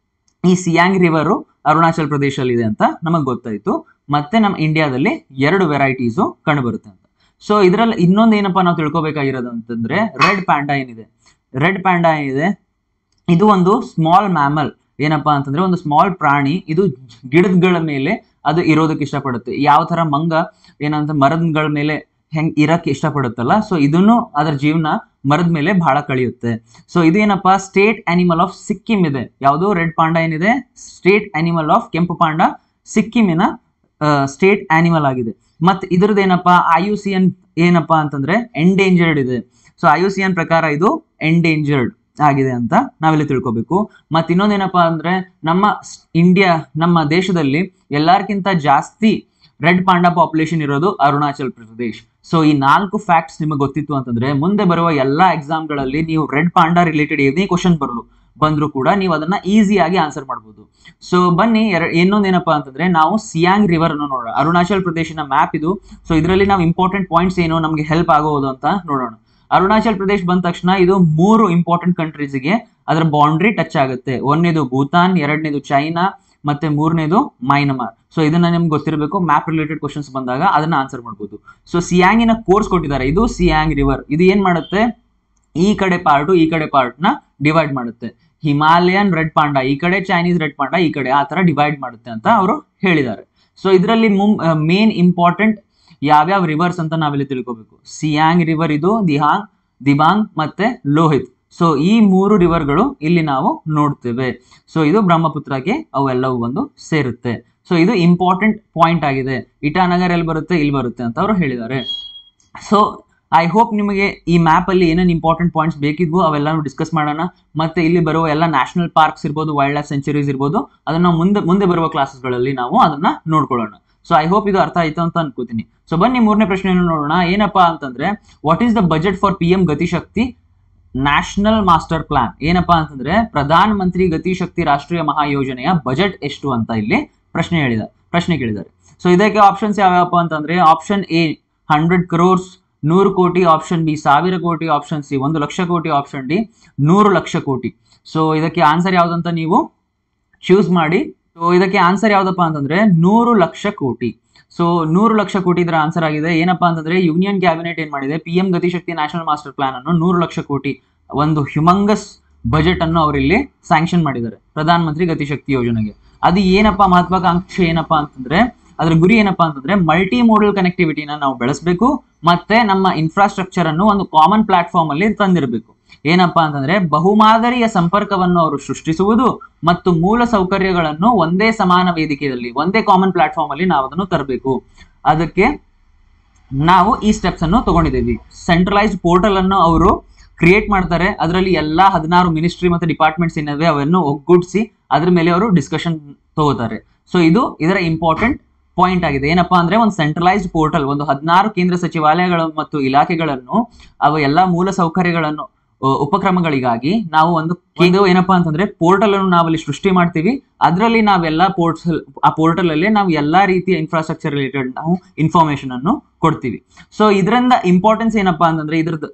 ಈ ಸಿಯಾಂಗ್ ರಿವರು ಅರುಣಾಚಲ್ ಪ್ರದೇಶದಲ್ಲಿ ಇದೆ ಅಂತ ನಮಗೆ ಗೊತ್ತಾಯ್ತು ಮತ್ತೆ ನಮ್ಮ ಇಂಡಿಯಾದಲ್ಲಿ ಎರಡು ವೆರೈಟೀಸು ಕಂಡು ಬರುತ್ತೆ ಅಂತ ಸೊ ಇದರಲ್ಲಿ ಇನ್ನೊಂದು ಏನಪ್ಪಾ ನಾವು ತಿಳ್ಕೊಬೇಕಾಗಿರೋದು ಅಂತಂದ್ರೆ ರೆಡ್ ಪ್ಯಾಂಡಾ ಏನಿದೆ ರೆಡ್ ಪ್ಯಾಂಡಾ ಏನಿದೆ ಇದು ಒಂದು ಸ್ಮಾಲ್ ಮ್ಯಾಮಲ್ ಏನಪ್ಪಾ ಅಂತಂದ್ರೆ ಒಂದು ಸ್ಮಾಲ್ ಪ್ರಾಣಿ ಇದು ಗಿಡಗಳ ಮೇಲೆ ಅದು ಇರೋದಕ್ಕೆ ಇಷ್ಟಪಡುತ್ತೆ ಯಾವ ತರ ಮಂಗ ಏನಂತ ಮರದಗಳ ಮೇಲೆ ಹೆಂಗ್ ಇರಕ್ಕೆ ಇಷ್ಟಪಡುತ್ತಲ್ಲ ಸೊ ಇದನ್ನು ಅದರ ಜೀವನ ಮರದ ಮೇಲೆ ಬಹಳ ಕಳೆಯುತ್ತೆ ಸೊ ಇದೇನಪ್ಪ ಸ್ಟೇಟ್ ಅನಿಮಲ್ ಆಫ್ ಸಿಕ್ಕಿಂ ಇದೆ ಯಾವುದು ರೆಡ್ ಪಾಂಡಾ ಏನಿದೆ ಸ್ಟೇಟ್ ಅನಿಮಲ್ ಆಫ್ ಕೆಂಪು ಪಾಂಡಾ ಸಿಕ್ಕಿಮಿನ ಸ್ಟೇಟ್ ಆನಿಮಲ್ ಆಗಿದೆ ಮತ್ತೆ ಇದ್ರದ್ದು ಏನಪ್ಪಾ ಐ ಯು ಸಿ ಎನ್ ಏನಪ್ಪಾ ಅಂತಂದ್ರೆ ಎಂಡೇಂಜರ್ಡ್ ಇದೆ so I U C N ಪ್ರಕಾರ ಇದು ಎಂಡೇಂಜರ್ಡ್ ಆಗಿದೆ ಅಂತ ನಾವಿಲ್ಲಿ ತಿಳ್ಕೊಬೇಕು ಮತ್ತೆ ಇನ್ನೊಂದೇನಪ್ಪಾ ಅಂದ್ರೆ ನಮ್ಮ ಸ್- ಇಂಡಿಯಾ ನಮ್ಮ ದೇಶದಲ್ಲಿ ಎಲ್ಲಾರ್ಕಿಂತ ಜಾಸ್ತಿ ರೆಡ್ ಪಾಂಡಾ ಪಾಪ್ಯುಲೇಷನ್ ಇರೋದು ಅರುಣಾಚಲ್ ಪ್ರದೇಶ್ ಸೊ ಈ ನಾಲ್ಕು ಫ್ಯಾಕ್ಟ್ಸ್ ನಿಮಗೆ ಗೊತ್ತಿತ್ತು ಅಂತಂದ್ರೆ ಮುಂದೆ ಬರುವ ಎಲ್ಲಾ ಎಕ್ಸಾಮ್ಗಳಲ್ಲಿ ನೀವು ರೆಡ್ ಪಾಂಡಾ ರಿಲೇಟೆಡ್ ಏನೇ ಕ್ವಶನ್ ಬರಲು ಬಂದ್ರು ಕೂಡ ನೀವು ಅದನ್ನ ಈಸಿಯಾಗಿ ಆನ್ಸರ್ ಮಾಡ್ಬೋದು ಸೊ ಬನ್ನಿ ಎರ ಇನ್ನೊಂದೇನಪ್ಪಾ ಅಂತಂದ್ರೆ ನಾವು ಸಿಯಾಂಗ್ ರಿವರ್ ಅನ್ನು ನೋಡೋಣ ಅರುಣಾಚಲ್ ಪ್ರದೇಶನ ಮ್ಯಾಪ್ ಇದು ಸೊ ಇದರಲ್ಲಿ ನಾವು ಇಂಪಾರ್ಟೆಂಟ್ ಪಾಯಿಂಟ್ಸ್ ಏನು ನಮಗೆ ಹೆಲ್ಪ್ ಆಗೋದು ಅಂತ ನೋಡೋಣ ಅರುಣಾಚಲ್ ಪ್ರದೇಶ್ ಬಂದ ತಕ್ಷಣ ಇದು ಮೂರು ಇಂಪಾರ್ಟೆಂಟ್ ಕಂಟ್ರೀಸ್ಗೆ ಅದರ ಬೌಂಡ್ರಿ ಟಚ್ ಆಗುತ್ತೆ ಒಂದನೇದು ಭೂತಾನ್ ಎರಡನೇದು ಚೈನಾ ಮತ್ತೆ ಮೂರನೇದು ಮೈನಮಾರ್ ಸೊ ಇದನ್ನ ನಿಮ್ಗೆ ಗೊತ್ತಿರಬೇಕು ಮ್ಯಾಪ್ ರಿಲೇಟೆಡ್ ಕ್ವಶನ್ಸ್ ಬಂದಾಗ ಅದನ್ನ ಆನ್ಸರ್ ಮಾಡ್ಬೋದು ಸೊ ಸಿಯಾಂಗಿನ ಕೋರ್ಸ್ ಕೊಟ್ಟಿದ್ದಾರೆ ಇದು ಸಿಯಾಂಗ್ ರಿವರ್ ಇದು ಏನ್ ಮಾಡುತ್ತೆ ಈ ಕಡೆ ಪಾರ್ಟು ಈ ಕಡೆ ಪಾರ್ಟ್ ನ ಡಿವೈಡ್ ಮಾಡುತ್ತೆ ಹಿಮಾಲಯನ್ ರೆಡ್ ಪಾಂಡಾ ಈ ಕಡೆ ಚೈನೀಸ್ ರೆಡ್ ಪಾಂಡಾ ಈ ಕಡೆ ಆ ತರ ಡಿವೈಡ್ ಮಾಡುತ್ತೆ ಅಂತ ಅವರು ಹೇಳಿದ್ದಾರೆ ಸೊ ಇದರಲ್ಲಿ ಮೇನ್ ಇಂಪಾರ್ಟೆಂಟ್ ಯಾವ್ಯಾವ ರಿವರ್ಸ್ ಅಂತ ನಾವಿಲ್ಲಿ ತಿಳ್ಕೊಬೇಕು ಸಿಯಾಂಗ್ ರಿವರ್ ಇದು ದಿಹಾಂಗ್ ದಿಬಾಂಗ್ ಮತ್ತೆ ಲೋಹಿತ್ ಸೊ ಈ ಮೂರು ರಿವರ್ಗಳು ಇಲ್ಲಿ ನಾವು ನೋಡ್ತೇವೆ ಸೊ ಇದು ಬ್ರಹ್ಮಪುತ್ರಕ್ಕೆ ಅವೆಲ್ಲವೂ ಬಂದು ಸೇರುತ್ತೆ ಸೊ ಇದು ಇಂಪಾರ್ಟೆಂಟ್ ಪಾಯಿಂಟ್ ಆಗಿದೆ ಇಟಾನಗರ್ ಎಲ್ಲಿ ಬರುತ್ತೆ ಇಲ್ಲಿ ಬರುತ್ತೆ ಅಂತ ಅವರು ಹೇಳಿದ್ದಾರೆ ಸೊ ಐ ಹೋಪ್ ನಿಮಗೆ ಈ ಮ್ಯಾಪ್ ಅಲ್ಲಿ ಏನೇನು ಇಂಪಾರ್ಟೆಂಟ್ ಪಾಯಿಂಟ್ಸ್ ಬೇಕಿದ್ವು ಅವೆಲ್ಲ ಡಿಸ್ಕಸ್ ಮಾಡೋಣ ಮತ್ತೆ ಇಲ್ಲಿ ಬರುವ ಎಲ್ಲ ನ್ಯಾಷನಲ್ ಪಾರ್ಕ್ಸ್ ಇರ್ಬೋದು ವೈಲ್ಡ್ ಲೈಫ್ ಸೆಂಚುರೀಸ್ ಇರ್ಬೋದು ಅದನ್ನ ನಾವು ಮುಂದೆ ಮುಂದೆ ಬರುವ ಕ್ಲಾಸಸ್ಗಳಲ್ಲಿ ನಾವು ಅದನ್ನ ನೋಡ್ಕೊಳ್ಳೋಣ ಸೊ ಐ ಹೋಪ್ ಇದು ಅರ್ಥ ಆಯ್ತು ಅಂತ ಅನ್ಕೋತೀನಿ ಸೊ ಬನ್ನಿ ಮೂರನೇ ಪ್ರಶ್ನೆಯನ್ನು ನೋಡೋಣ ಏನಪ್ಪಾ ಅಂತಂದ್ರೆ what is the budget for P M Gatishakti national master plan ಏನಪ್ಪಾ ಅಂತಂದ್ರೆ ಪ್ರಧಾನ ಮಂತ್ರಿ ಗತಿಶಕ್ತಿ ರಾಷ್ಟ್ರೀಯ ಮಹಾಯೋಜನೆಯ ಬಜೆಟ್ ಎಷ್ಟು ಅಂತ ಇಲ್ಲಿ ಪ್ರಶ್ನೆ ಹೇಳಿದ ಪ್ರಶ್ನೆ ಕೇಳಿದ್ದಾರೆ ಸೊ ಇದಕ್ಕೆ ಆಪ್ಷನ್ಸ್ ಯಾವ್ಯಾವಪ್ಪ ಅಂತಂದ್ರೆ ಆಪ್ಷನ್ ಎ ಹಂಡ್ರೆಡ್ ಕ್ರೋರ್ಸ್ ನೂರು ಕೋಟಿ ಆಪ್ಷನ್ ಬಿ ಸಾವಿರ ಕೋಟಿ ಆಪ್ಷನ್ ಸಿ ಒಂದು ಲಕ್ಷ ಕೋಟಿ ಆಪ್ಷನ್ ಡಿ ನೂರು ಲಕ್ಷ ಕೋಟಿ ಸೊ ಇದಕ್ಕೆ ಆನ್ಸರ್ ಯಾವ್ದಂತ ನೀವು ಚೂಸ್ ಮಾಡಿ ಸೊ ಇದಕ್ಕೆ ಆನ್ಸರ್ ಯಾವ್ದಪ್ಪ ಅಂತಂದ್ರೆ ನೂರು ಲಕ್ಷ ಕೋಟಿ ಸೊ ನೂರು ಲಕ್ಷ ಕೋಟಿ ಇದರ ಆನ್ಸರ್ ಆಗಿದೆ ಏನಪ್ಪಾ ಅಂತಂದ್ರೆ ಯೂನಿಯನ್ ಕ್ಯಾಬಿನೆಟ್ ಏನ್ ಮಾಡಿದೆ P M Gatishakti national master plan ಅನ್ನು ನೂರು ಲಕ್ಷ ಕೋಟಿ ಒಂದು ಹ್ಯುಮಂಗಸ್ ಬಜೆಟ್ ಅನ್ನು ಅವರಿಲ್ಲಿ ಸ್ಯಾಂಕ್ಷನ್ ಮಾಡಿದ್ದಾರೆ ಪ್ರಧಾನ ಮಂತ್ರಿ ಗತಿಶಕ್ತಿ ಯೋಜನೆಗೆ ಅದು ಏನಪ್ಪಾ ಮಹತ್ವಾಕಾಂಕ್ಷೆ ಏನಪ್ಪಾ ಅಂತಂದ್ರೆ ಅದ್ರ ಗುರಿ ಏನಪ್ಪಾ ಅಂತಂದ್ರೆ ಮಲ್ಟಿ ಮೋಡಲ್ ಕನೆಕ್ಟಿವಿಟಿನ ನಾವು ಬೆಳೆಸಬೇಕು ಮತ್ತೆ ನಮ್ಮ ಇನ್ಫ್ರಾಸ್ಟ್ರಕ್ಚರ್ ಅನ್ನು ಒಂದು ಕಾಮನ್ ಪ್ಲಾಟ್ಫಾರ್ಮ್ ಅಲ್ಲಿ ತಂದಿರಬೇಕು ಏನಪ್ಪಾ ಅಂತಂದ್ರೆ ಬಹುಮಾದರಿಯ ಸಂಪರ್ಕವನ್ನು ಅವರು ಸೃಷ್ಟಿಸುವುದು ಮತ್ತು ಮೂಲ ಸೌಕರ್ಯಗಳನ್ನು ಒಂದೇ ಸಮಾನ ವೇದಿಕೆಯಲ್ಲಿ ಒಂದೇ ಕಾಮನ್ ಪ್ಲಾಟ್ಫಾರ್ಮ್ ಅಲ್ಲಿ ನಾವು ಅದನ್ನು ತರಬೇಕು ಅದಕ್ಕೆ ನಾವು ಈ ಸ್ಟೆಪ್ಸ್ ಅನ್ನು ತಗೊಂಡಿದ್ದೀವಿ ಸೆಂಟ್ರಲೈಸ್ಡ್ ಪೋರ್ಟಲ್ ಅನ್ನು ಅವರು ಕ್ರಿಯೇಟ್ ಮಾಡ್ತಾರೆ ಅದರಲ್ಲಿ ಎಲ್ಲಾ ಹದಿನಾರು ಮಿನಿಸ್ಟ್ರಿ ಮತ್ತು ಡಿಪಾರ್ಟ್ಮೆಂಟ್ಸ್ ಏನಿವೆ ಅವನ್ನು ಒಗ್ಗೂಡಿಸಿ ಅದ್ರ ಮೇಲೆ ಅವರು ಡಿಸ್ಕಷನ್ ತಗೋತಾರೆ ಸೊ ಇದು ಇದರ ಇಂಪಾರ್ಟೆಂಟ್ ಪಾಯಿಂಟ್ ಆಗಿದೆ ಏನಪ್ಪಾ ಅಂದ್ರೆ ಒಂದು ಸೆಂಟ್ರಲೈಸ್ಡ್ ಪೋರ್ಟಲ್ ಒಂದು ಹದಿನಾರು ಕೇಂದ್ರ ಸಚಿವಾಲಯಗಳು ಮತ್ತು ಇಲಾಖೆಗಳನ್ನು ಅವು ಎಲ್ಲಾ ಮೂಲ ಸೌಕರ್ಯಗಳನ್ನು ಅ, ಉಪಕ್ರಮಗಳಿಗಾಗಿ ನಾವು ಒಂದು ಇದು ಏನಪ್ಪಾ ಅಂತಂದ್ರೆ ಪೋರ್ಟಲ್ ಅನ್ನು ನಾವಲ್ಲಿ ಸೃಷ್ಟಿ ಮಾಡ್ತೀವಿ ಅದರಲ್ಲಿ ನಾವೆಲ್ಲ ಪೋರ್ಟ್ಸ್ ಆ ಪೋರ್ಟಲ್ ಅಲ್ಲಿ ನಾವು ಎಲ್ಲಾ ರೀತಿಯ ಇನ್ಫ್ರಾಸ್ಟ್ರಕ್ಚರ್ ರಿಲೇಟೆಡ್ ನಾವು ಇನ್ಫಾರ್ಮೇಶನ್ ಅನ್ನು ಕೊಡ್ತೀವಿ ಸೊ ಇದರಿಂದ ಇಂಪಾರ್ಟೆನ್ಸ್ ಏನಪ್ಪಾ ಅಂತಂದ್ರೆ ಇದ್ರದ್ದು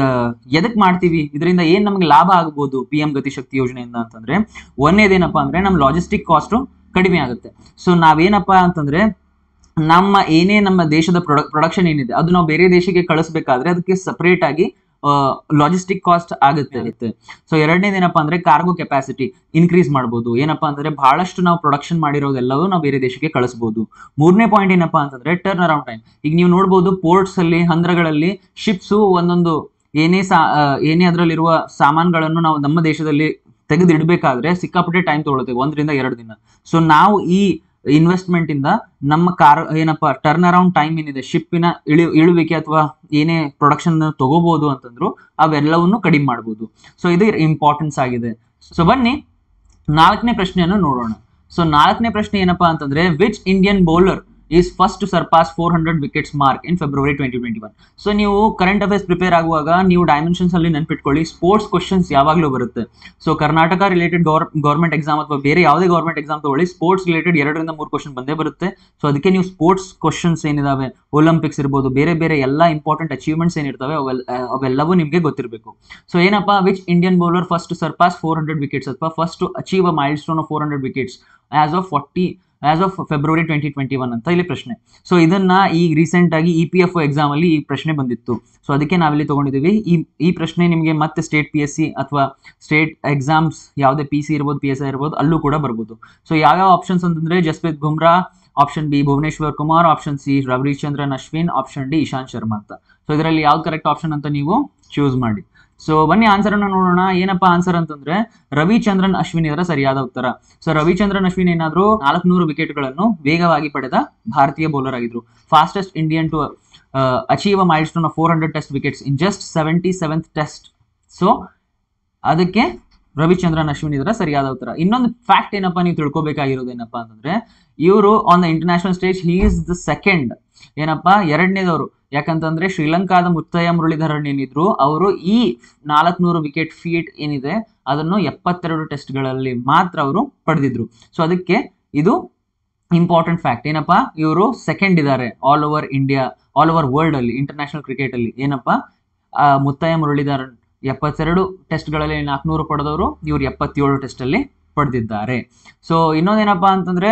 ಎದಕ್ ಮಾಡ್ತೀವಿ ಇದರಿಂದ ಏನ್ ನಮಗೆ ಲಾಭ ಆಗ್ಬೋದು ಪಿ ಎಂ ಗತಿಶಕ್ತಿ ಯೋಜನೆಯಿಂದ ಅಂತಂದ್ರೆ ಒಂದೇದೇನಪ್ಪಾ ಅಂದ್ರೆ ನಮ್ಮ ಲಾಜಿಸ್ಟಿಕ್ ಕಾಸ್ಟ್ ಕಡಿಮೆ ಆಗುತ್ತೆ ಸೊ ನಾವೇನಪ್ಪಾ ಅಂತಂದ್ರೆ ನಮ್ಮ ಏನೇ ನಮ್ಮ ದೇಶದ ಪ್ರೊಡಕ್ ಪ್ರೊಡಕ್ಷನ್ ಏನಿದೆ ಅದು ನಾವು ಬೇರೆ ದೇಶಕ್ಕೆ ಕಳಿಸ್ಬೇಕಾದ್ರೆ ಅದಕ್ಕೆ ಸಪರೇಟ್ ಆಗಿ ಲಾಜಿಸ್ಟಿಕ್ ಕಾಸ್ಟ್ ಆಗುತ್ತೆ ಸೊ ಎರಡನೇದೇನಪ್ಪ ಅಂದ್ರೆ ಕಾರ್ಗೋ ಕೆಪಾಸಿಟಿ ಇನ್ಕ್ರೀಸ್ ಮಾಡ್ಬೋದು ಏನಪ್ಪಾ ಅಂತಂದ್ರೆ ಬಹಳಷ್ಟು ನಾವು ಪ್ರೊಡಕ್ಷನ್ ಮಾಡಿರೋದೆಲ್ಲವೂ ನಾವು ಬೇರೆ ದೇಶಕ್ಕೆ ಕಳಿಸ್ಬೋದು ಮೂರನೇ ಪಾಯಿಂಟ್ ಏನಪ್ಪಾ ಅಂತಂದ್ರೆ ಟರ್ನ್ ಅರೌಂಡ್ ಟೈಮ್ ಈಗ ನೀವು ನೋಡ್ಬೋದು ಪೋರ್ಟ್ಸ್ ಅಲ್ಲಿ ಹಂದ್ರಗಳಲ್ಲಿ ಶಿಪ್ಸು ಒಂದೊಂದು ಏನೇ ಸಾ ಆ, ಏನೇ ಅದರಲ್ಲಿರುವ ಸಾಮಾನುಗಳನ್ನು ನಾವು ನಮ್ಮ ದೇಶದಲ್ಲಿ ತೆಗೆದಿಡಬೇಕಾದ್ರೆ ಸಿಕ್ಕಾಪಟ್ಟೆ ಟೈಮ್ ತಗೊಳುತ್ತೆ ಒಂದರಿಂದ ಎರಡು ದಿನ ಸೊ ನಾವು ಈ ಇನ್ವೆಸ್ಟ್ಮೆಂಟ್ ಇಂದ ನಮ್ಮ ಕಾರ್ ಏನಪ್ಪಾ ಟರ್ನ್ ಅರೌಂಡ್ ಟೈಮ್ ಏನಿದೆ ಶಿಪ್ಪಿನ ಇಳಿ ಇಳುವಿಕೆ ಅಥವಾ ಏನೇ ಪ್ರೊಡಕ್ಷನ್ ತಗೋಬಹುದು ಅಂತಂದ್ರು ಅವೆಲ್ಲವನ್ನು ಕಡಿಮೆ ಮಾಡ್ಬೋದು ಸೊ ಇದು ಇಂಪಾರ್ಟೆನ್ಸ್ ಆಗಿದೆ ಸೊ ಬನ್ನಿ ನಾಲ್ಕನೇ ಪ್ರಶ್ನೆಯನ್ನು ನೋಡೋಣ ಸೊ ನಾಲ್ಕನೇ ಪ್ರಶ್ನೆ ಏನಪ್ಪಾ ಅಂತಂದ್ರೆ which Indian bowler is first to surpass four hundred wickets mark in February twenty twenty one so ನೀವು ಕರೆಂಟ್ ಅಫೇರ್ಸ್ ಪ್ರಿಪೇರ್ ಆಗುವಾಗ ನೀವು ಡೈಮೆನ್ಷನ್ಸ್ ಅಲ್ಲಿ ನೆನ್ಪಿಟ್ಕೊಳ್ಳಿ ಸ್ಪೋರ್ಟ್ಸ್ ಕ್ವಶನ್ಸ್ ಯಾವಾಗಲೂ ಬರುತ್ತೆ ಸೊ ಕರ್ನಾಟಕ ರಿಲೇಟೆಡ್ ಗೌರ್ ಗೌರ್ಮೆಂಟ್ ಎಕ್ಸಾಮ್ ಅಥವಾ ಬೇರೆ ಯಾವುದೇ ಗೌರ್ಮೆಂಟ್ ಎಕ್ಸಾಮ್ ತಗೊಳ್ಳಿ ಸ್ಪೋರ್ಟ್ಸ್ ರಿಲೇಟೆಡ್ ಎರಡರಿಂದ ಮೂರು ಕ್ವಶನ್ ಬಂದೇ ಬರುತ್ತೆ ಸೊ ಅದಕ್ಕೆ ನೀವು ಸ್ಪೋರ್ಟ್ಸ್ ಕ್ವಶನ್ಸ್ ಏನಿದಾವೆ ಒಲಿಂಪಿಕ್ಸ್ ಇರ್ಬೋದು ಬೇರೆ ಬೇರೆ ಎಲ್ಲ ಇಂಪಾರ್ಟೆಂಟ್ ಅಚೀವ್ಮೆಂಟ್ಸ್ ಏನಿರ್ತವೆ ಅವೆಲ್ಲ ಅವೆಲ್ಲವೂ ನಿಮಗೆ ಗೊತ್ತಿರಬೇಕು ಸೊ ಏನಪ್ಪಾ which Indian bowler first surpass four hundred wickets ಅಥವಾ first to achieve a milestone of four hundred wickets as of forty as of February twenty twenty one ಅಂತ ಇಲ್ಲಿ ಪ್ರಶ್ನೆ ಸೊ ಇದನ್ನ ಈಗ ರೀಸೆಂಟ್ ಆಗಿ ಇ ಪಿ ಎಫ್ ಎಕ್ಸಾಮ್ ಅಲ್ಲಿ ಈ ಪ್ರಶ್ನೆ ಬಂದಿತ್ತು ಸೊ ಅದಕ್ಕೆ ನಾವಿಲ್ಲಿ ತಗೊಂಡಿದ್ದೀವಿ ಈ ಈ ಪ್ರಶ್ನೆ ನಿಮಗೆ ಮತ್ತೆ ಸ್ಟೇಟ್ ಪಿ ಎಸ್ ಸಿ ಅಥವಾ ಸ್ಟೇಟ್ ಎಕ್ಸಾಮ್ಸ್ ಯಾವುದೇ ಪಿ ಸಿ ಇರ್ಬೋದು ಪಿ ಎಸ್ ಐ ಇರ್ಬೋದು ಅಲ್ಲೂ ಕೂಡ ಬರ್ಬೋದು ಸೊ ಯಾವ್ಯಾವ ಆಪ್ಷನ್ಸ್ ಅಂತಂದ್ರೆ Jasprit Bumrah option B Bhuvneshwar Kumar option C Ravichandran Ashwin option D Ishant Sharma ಅಂತ ಸೊ ಇದರಲ್ಲಿ ಯಾವ್ದು ಕರೆಕ್ಟ್ ಆಪ್ಷನ್ ಅಂತ ನೀವು ಚೂಸ್ ಮಾಡಿ ಸೊ ಬನ್ನಿ ಆನ್ಸರ್ ಅನ್ನು ನೋಡೋಣ ಏನಪ್ಪಾ ಆನ್ಸರ್ ಅಂತಂದ್ರೆ ರವಿಚಂದ್ರನ್ ಅಶ್ವಿನ್ ಇದರ ಸರಿಯಾದ ಉತ್ತರ ಸೊ ರವಿಚಂದ್ರನ್ ಅಶ್ವಿನ್ ಏನಾದ್ರು ನಾಲ್ಕುನೂರು ವಿಕೆಟ್ಗಳನ್ನು ವೇಗವಾಗಿ ಪಡೆದ ಭಾರತೀಯ ಬೌಲರ್ ಆಗಿದ್ರು fastest Indian to achieve a milestone of four hundred test wickets in just seventy seventh test so ಅದಕ್ಕೆ ರವಿಚಂದ್ರನ್ ಅಶ್ವಿನ್ ಇದರ ಸರಿಯಾದ ಉತ್ತರ ಇನ್ನೊಂದು ಫ್ಯಾಕ್ಟ್ ಏನಪ್ಪಾ ನೀವು ತಿಳ್ಕೊಬೇಕಾಗಿರೋದು ಏನಪ್ಪಾ ಅಂತಂದ್ರೆ ಇವರು on the international stage he is the second ಏನಪ್ಪಾ ಎರಡನೇದವರು ಯಾಕಂತಂದ್ರೆ ಶ್ರೀಲಂಕಾದ ಮುತ್ತಯ್ಯ ಮುರಳೀಧರನ್ ಏನಿದ್ರು ಅವರು ಈ ನಾಲ್ಕುನೂರು ವಿಕೆಟ್ ಫೀಟ್ ಏನಿದೆ ಅದನ್ನು ಎಪ್ಪತ್ತೆರಡು ಟೆಸ್ಟ್ಗಳಲ್ಲಿ ಮಾತ್ರ ಅವರು ಪಡೆದಿದ್ರು ಸೊ ಅದಕ್ಕೆ ಇದು ಇಂಪಾರ್ಟೆಂಟ್ ಫ್ಯಾಕ್ಟ್ ಏನಪ್ಪಾ ಇವರು ಸೆಕೆಂಡ್ ಇದ್ದಾರೆ all over India all over world ಅಲ್ಲಿ ಇಂಟರ್ನ್ಯಾಷನಲ್ ಕ್ರಿಕೆಟ್ ಅಲ್ಲಿ ಏನಪ್ಪಾ ಆ, ಮುತ್ತಯ್ಯ ಮುರಳೀಧರನ್ ಎಪ್ಪತ್ತೆರಡು ಟೆಸ್ಟ್ಗಳಲ್ಲಿ ನಾಲ್ಕುನೂರು ಪಡೆದವರು ಇವರು ಎಪ್ಪತ್ತೇಳು ಟೆಸ್ಟ್ ಅಲ್ಲಿ ಪಡೆದಿದ್ದಾರೆ ಸೊ ಇನ್ನೊಂದೇನಪ್ಪಾ ಅಂತಂದ್ರೆ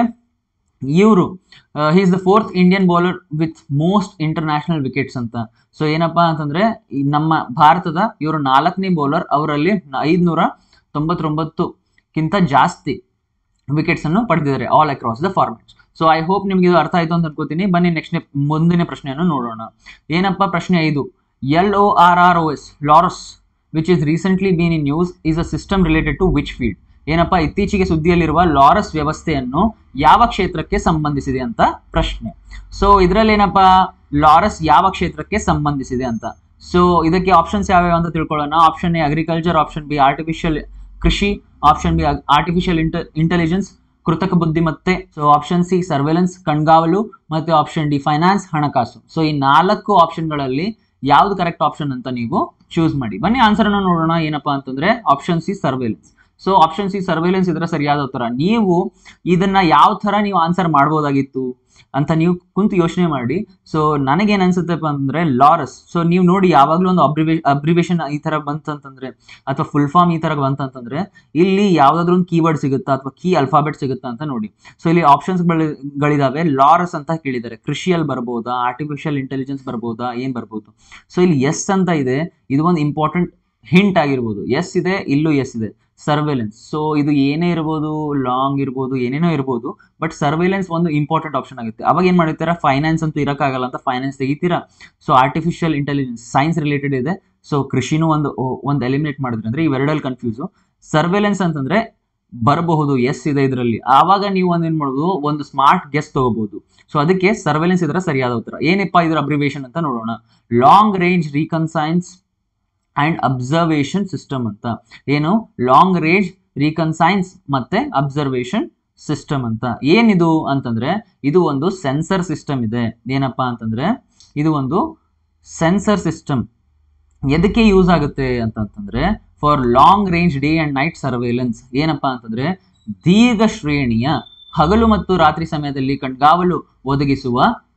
ಇವರು is the fourth Indian bowler with most international wickets ಅಂತ ಸೊ ಏನಪ್ಪಾ ಅಂತಂದ್ರೆ ಈ ನಮ್ಮ ಭಾರತದ ಇವರು ನಾಲ್ಕನೇ ಬೌಲರ್ ಅವರಲ್ಲಿ ಐದ್ನೂರ ತೊಂಬತ್ತೊಂಬತ್ತುಕ್ಕಿಂತ ಜಾಸ್ತಿ ವಿಕೆಟ್ಸ್ ಅನ್ನು ಪಡೆದಿದ್ದಾರೆ all across the formats so I hope ನಿಮ್ಗೆ ಇದು ಅರ್ಥ ಆಯ್ತು ಅಂತ ಅನ್ಕೋತೀನಿ ಬನ್ನಿ ನೆಕ್ಸ್ಟ್ ಮುಂದಿನ ಪ್ರಶ್ನೆಯನ್ನು ನೋಡೋಣ ಏನಪ್ಪಾ ಪ್ರಶ್ನೆ ಐದು L O R R O S LORROS which is recently been in news is a system related to which field ಏನಪ್ಪಾ ಇತ್ತೀಚೆಗೆ ಸುದ್ದಿಯಲ್ಲಿರುವ ಲಾರಸ್ ವ್ಯವಸ್ಥೆಯನ್ನು ಯಾವ ಕ್ಷೇತ್ರಕ್ಕೆ ಸಂಬಂಧಿಸಿದೆ ಅಂತ ಪ್ರಶ್ನೆ ಸೊ ಇದರಲ್ಲಿ ಏನಪ್ಪಾ ಲಾರಸ್ ಯಾವ ಕ್ಷೇತ್ರಕ್ಕೆ ಸಂಬಂಧಿಸಿದೆ ಅಂತ ಸೊ ಇದಕ್ಕೆ ಆಪ್ಷನ್ಸ್ ಯಾವ್ಯಾವ ಅಂತ ತಿಳ್ಕೊಳ್ಳೋಣ option A agriculture option B artificial ಕೃಷಿ ಆಪ್ಷನ್ ಬಿ ಆರ್ಟಿಫಿಷಿಯಲ್ ಇಂಟೆಲಿಜೆನ್ಸ್ ಕೃತಕ ಬುದ್ಧಿಮತ್ತೆ ಸೊ ಆಪ್ಷನ್ ಸಿ ಸರ್ವೆಲೆನ್ಸ್ ಕಣ್ಗಾವಲು ಮತ್ತು ಆಪ್ಷನ್ ಡಿ ಫೈನಾನ್ಸ್ ಹಣಕಾಸು ಸೊ ಈ ನಾಲ್ಕು ಆಪ್ಷನ್ಗಳಲ್ಲಿ ಯಾವ್ದು ಕರೆಕ್ಟ್ ಆಪ್ಷನ್ ಅಂತ ನೀವು ಚೂಸ್ ಮಾಡಿ ಬನ್ನಿ ಆನ್ಸರ್ ಅನ್ನು ನೋಡೋಣ ಏನಪ್ಪಾ ಅಂತಂದ್ರೆ option C surveillance so option C surveillance ಇದರ ಸರಿಯಾದ ಉತ್ತರ ನೀವು ಇದನ್ನ ಯಾವ ತರ ನೀವು ಆನ್ಸರ್ ಮಾಡ್ಬೋದಾಗಿತ್ತು ಅಂತ ನೀವು ಕುಂತು ಯೋಚನೆ ಮಾಡಿ ಸೊ ನನಗೇನ್ ಅನ್ಸುತ್ತಪ್ಪ ಅಂದ್ರೆ ಲಾರಸ್ ಸೊ ನೀವು ನೋಡಿ ಯಾವಾಗಲೂ ಒಂದು ಅಬ್ರಿವೇ ಅಬ್ರಿವೇಷನ್ ಈ ತರ ಬಂತಂತಂದ್ರೆ ಅಥವಾ ಫುಲ್ ಫಾರ್ಮ್ ಈ ತರ ಬಂತಂತಂದ್ರೆ ಇಲ್ಲಿ ಯಾವ್ದಾದ್ರು ಒಂದು ಕೀವರ್ಡ್ ಸಿಗುತ್ತಾ ಅಥವಾ ಕೀ ಅಲ್ಫಾಬೆಟ್ ಸಿಗುತ್ತಾ ಅಂತ ನೋಡಿ ಸೊ ಇಲ್ಲಿ ಆಪ್ಷನ್ಸ್ ಗಳಿದಾವೆ ಲಾರಸ್ ಅಂತ ಕೇಳಿದ್ದಾರೆ ಕೃಷಿಯಲ್ಲಿ ಬರ್ಬೋದಾ ಆರ್ಟಿಫಿಷಿಯಲ್ ಇಂಟೆಲಿಜೆನ್ಸ್ ಬರ್ಬೋದಾ ಏನ್ ಬರ್ಬೋದು ಸೊ ಇಲ್ಲಿ ಎಸ್ ಅಂತ ಇದೆ ಇದು ಒಂದು ಇಂಪಾರ್ಟೆಂಟ್ ಹಿಂಟ್ ಆಗಿರ್ಬೋದು ಎಸ್ ಇದೆ ಇಲ್ಲೂ ಎಸ್ ಇದೆ ಸರ್ವೆಲೆನ್ಸ್ ಸೊ ಇದು ಏನೇ ಇರ್ಬೋದು ಲಾಂಗ್ ಇರ್ಬೋದು ಏನೇನೋ ಇರ್ಬೋದು ಬಟ್ ಸರ್ವೆಲೆನ್ಸ್ ಒಂದು ಇಂಪಾರ್ಟೆಂಟ್ ಆಪ್ಷನ್ ಆಗುತ್ತೆ ಅವಾಗ ಏನ್ ಮಾಡಿರ್ತೀರಾ ಫೈನಾನ್ಸ್ ಅಂತೂ ಇರೋಕ್ಕಾಗಲ್ಲ ಅಂತ ಫೈನಾನ್ಸ್ ತೆಗಿತೀರಾ so artificial intelligence science related ಇದೆ ಸೊ ಕೃಷಿನೂ ಒಂದು ಒಂದು ಎಲಿಮಿನೇಟ್ ಮಾಡಿದ್ರೆ ಅಂದ್ರೆ ಇವೆರಡಲ್ಲಿ ಕನ್ಫ್ಯೂಸು ಸರ್ವೆಲೆನ್ಸ್ ಅಂತಂದ್ರೆ ಬರಬಹುದು ಎಸ್ ಇದೆ ಇದರಲ್ಲಿ ಆವಾಗ ನೀವು ಒಂದು ಏನ್ ಮಾಡೋದು ಒಂದು ಸ್ಮಾರ್ಟ್ ಗೆಸ್ ತಗೋಬಹುದು ಸೊ ಅದಕ್ಕೆ ಸರ್ವೆಲೆನ್ಸ್ ಇದರ ಸರಿಯಾದ ಉತ್ತರ ಏನಪ್ಪಾ ಇದರ ಅಬ್ರಿವೇಷನ್ ಅಂತ ನೋಡೋಣ long range reconnaissance and observation system ಅಂತ ಏನು ಲಾಂಗ್ ರೇಂಜ್ ರೀಕನ್ಸೈನ್ಸ್ ಮತ್ತೆ ಅಬ್ಸರ್ವೇಷನ್ ಸಿಸ್ಟಮ್ ಅಂತ ಏನಿದು ಅಂತಂದ್ರೆ ಇದು ಒಂದು ಸೆನ್ಸರ್ ಸಿಸ್ಟಮ್ ಇದೆ ಏನಪ್ಪಾ ಅಂತಂದ್ರೆ ಇದು ಒಂದು ಸೆನ್ಸರ್ ಸಿಸ್ಟಮ್ ಎದಕ್ಕೆ ಯೂಸ್ ಆಗುತ್ತೆ ಅಂತಂತಂದ್ರೆ for long range day and night surveillance ಏನಪ್ಪಾ ಅಂತಂದ್ರೆ ದೀರ್ಘ ಶ್ರೇಣಿಯ ಹಗಲು ಮತ್ತು ರಾತ್ರಿ ಸಮಯದಲ್ಲಿ ಕಣ್ಗಾವಲು ಒದಗಿಸುವ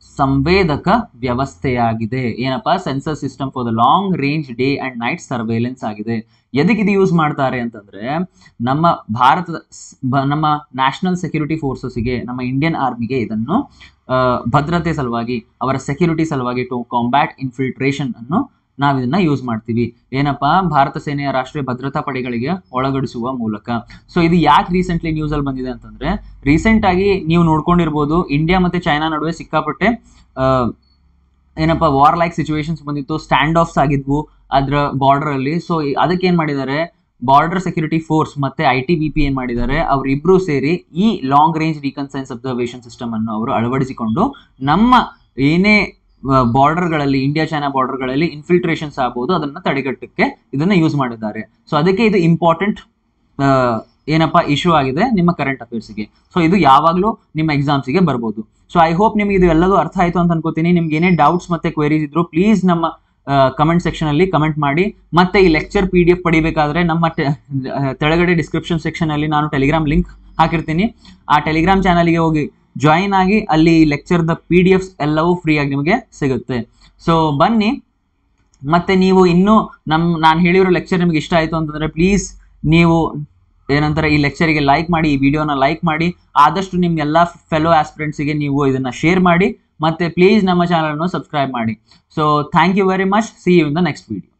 ಸಂವೇದಕ ವ್ಯವಸ್ಥೆಯಾಗಿದೆ ಏನಪ್ಪಾ sensor system for the long range day and night surveillance ಆಗಿದೆ ಎದಕ್ಕೆ ಇದು ಯೂಸ್ ಮಾಡ್ತಾರೆ ಅಂತಂದ್ರೆ ನಮ್ಮ ಭಾರತದ ಸ್- ಬ- ನಮ್ಮ ನ್ಯಾಷನಲ್ ಸೆಕ್ಯೂರಿಟಿ ಫೋರ್ಸಸ್ಗೆ ನಮ್ಮ ಇಂಡಿಯನ್ ಆರ್ಮಿಗೆ ಇದನ್ನು ಆ, ಭದ್ರತೆ ಸಲುವಾಗಿ ಅವರ ಸೆಕ್ಯೂರಿಟಿ ಸಲುವಾಗಿ ಟು ಕಾಂಬ್ಯಾಟ್ ಇನ್ಫಿಲ್ಟ್ರೇಷನ್ ಅನ್ನು ನಾವು ಇದನ್ನ ಯೂಸ್ ಮಾಡ್ತೀವಿ ಏನಪ್ಪಾ ಭಾರತ ಸೇನೆಯ ರಾಷ್ಟ್ರೀಯ ಭದ್ರತಾ ಪಡೆಗಳಿಗೆ ಒಳಗಡಿಸುವ ಮೂಲಕ ಸೊ ಇದು ಯಾಕೆ ರೀಸೆಂಟ್ಲಿ ನ್ಯೂಸ್ ಅಲ್ಲಿ ಬಂದಿದೆ ಅಂತಂದ್ರೆ ರೀಸೆಂಟ್ ಆಗಿ ನೀವು ನೋಡ್ಕೊಂಡಿರ್ಬೋದು ಇಂಡಿಯಾ ಮತ್ತೆ ಚೈನಾ ನಡುವೆ ಸಿಕ್ಕಾಪಟ್ಟೆ ಆ, ಏನಪ್ಪಾ ವಾರ್ ಲೈಕ್ ಸಿಚುವೇಶನ್ಸ್ ಬಂದಿತ್ತು ಸ್ಟ್ಯಾಂಡ್ ಆಫ್ಸ್ ಆಗಿದ್ವು ಅದ್ರ ಬಾರ್ಡರ್ ಅಲ್ಲಿ ಸೊ ಅದಕ್ಕೆ ಏನ್ ಮಾಡಿದ್ದಾರೆ ಬಾರ್ಡರ್ ಸೆಕ್ಯೂರಿಟಿ ಫೋರ್ಸ್ ಮತ್ತೆ ಐ ಟಿ ಬಿ ಪಿ ಏನ್ ಮಾಡಿದ್ದಾರೆ ಅವರಿಬ್ರು ಸೇರಿ ಈ long range reconnaissance observation system ಅನ್ನು ಅವರು ಅಳವಡಿಸಿಕೊಂಡು ನಮ್ಮ ಏನೇ ಬಾರ್ಡರ್ಗಳಲ್ಲಿ ಇಂಡಿಯಾ ಚೈನಾ ಬಾರ್ಡರ್ಗಳಲ್ಲಿ ಇನ್ಫಿಲ್ಟ್ರೇಷನ್ಸ್ ಆಗ್ಬೋದು ಅದನ್ನ ತಡೆಗಟ್ಟಕ್ಕೆ ಇದನ್ನ ಯೂಸ್ ಮಾಡಿದ್ದಾರೆ ಸೊ ಅದಕ್ಕೆ ಇದು ಇಂಪಾರ್ಟೆಂಟ್ ಏನಪ್ಪಾ ಇಶ್ಯೂ ಆಗಿದೆ ನಿಮ್ಮ ಕರೆಂಟ್ ಅಫೇರ್ಸ್ಗೆ ಸೊ ಇದು ಯಾವಾಗಲೂ ನಿಮ್ಮ ಎಕ್ಸಾಮ್ಸ್ಗೆ ಬರ್ಬೋದು ಸೊ ಐ ಹೋಪ್ ನಿಮ್ಗೆ ಇದು ಎಲ್ಲದೂ ಅರ್ಥ ಆಯ್ತು ಅಂತ ಅನ್ಕೋತೀನಿ ನಿಮ್ಗೆ ಏನೇ ಡೌಟ್ಸ್ ಮತ್ತೆ ಕ್ವೆರೀಸ್ ಇದ್ರು ಪ್ಲೀಸ್ ನಮ್ಮ ಕಮೆಂಟ್ ಸೆಕ್ಷನ್ ಅಲ್ಲಿ ಕಮೆಂಟ್ ಮಾಡಿ ಮತ್ತೆ ಈ ಲೆಕ್ಚರ್ ಪಿ ಡಿ ಎಫ್ ಪಡಿಬೇಕಾದ್ರೆ ನಮ್ಮ ಟೆ- ಆ, ತೆಳಗಡೆ ಡಿಸ್ಕ್ರಿಪ್ಷನ್ ಸೆಕ್ಷನ್ ಅಲ್ಲಿ ನಾನು ಟೆಲಿಗ್ರಾಮ್ ಲಿಂಕ್ ಹಾಕಿರ್ತೀನಿ ಆ ಟೆಲಿಗ್ರಾಮ್ ಚಾನಲ್ಗೆ ಹೋಗಿ ಜಾಯಿನ್ ಆಗಿ ಅಲ್ಲಿ ಲೆಕ್ಚರ್ದ ಪಿ ಡಿ ಎಫ್ಸ್ ಎಲ್ಲವೂ ಫ್ರೀ ಆಗಿ ನಿಮಗೆ ಸಿಗುತ್ತೆ ಸೊ ಬನ್ನಿ ಮತ್ತೆ ನೀವು ಇನ್ನೂ ನಮ್ ನಾನು ಹೇಳಿರೋ ಲೆಕ್ಚರ್ ನಿಮ್ಗೆ ಇಷ್ಟ ಆಯಿತು ಅಂತಂದ್ರೆ ಪ್ಲೀಸ್ ನೀವು ಏನಂತಾರೆ ಈ ಲೆಕ್ಚರಿಗೆ ಲೈಕ್ ಮಾಡಿ ಈ ವಿಡಿಯೋನ ಲೈಕ್ ಮಾಡಿ ಆದಷ್ಟು ನಿಮ್ಮ ಎಲ್ಲ ಫೆಲೋ ಆಸ್ಪಿರೆಂಟ್ಸಿಗೆ ನೀವು ಇದನ್ನ ಶೇರ್ ಮಾಡಿ ಮತ್ತೆ ಪ್ಲೀಸ್ ನಮ್ಮ ಚಾನಲ್ನ ಸಬ್ಸ್ಕ್ರೈಬ್ ಮಾಡಿ so thank you very much see you in the next video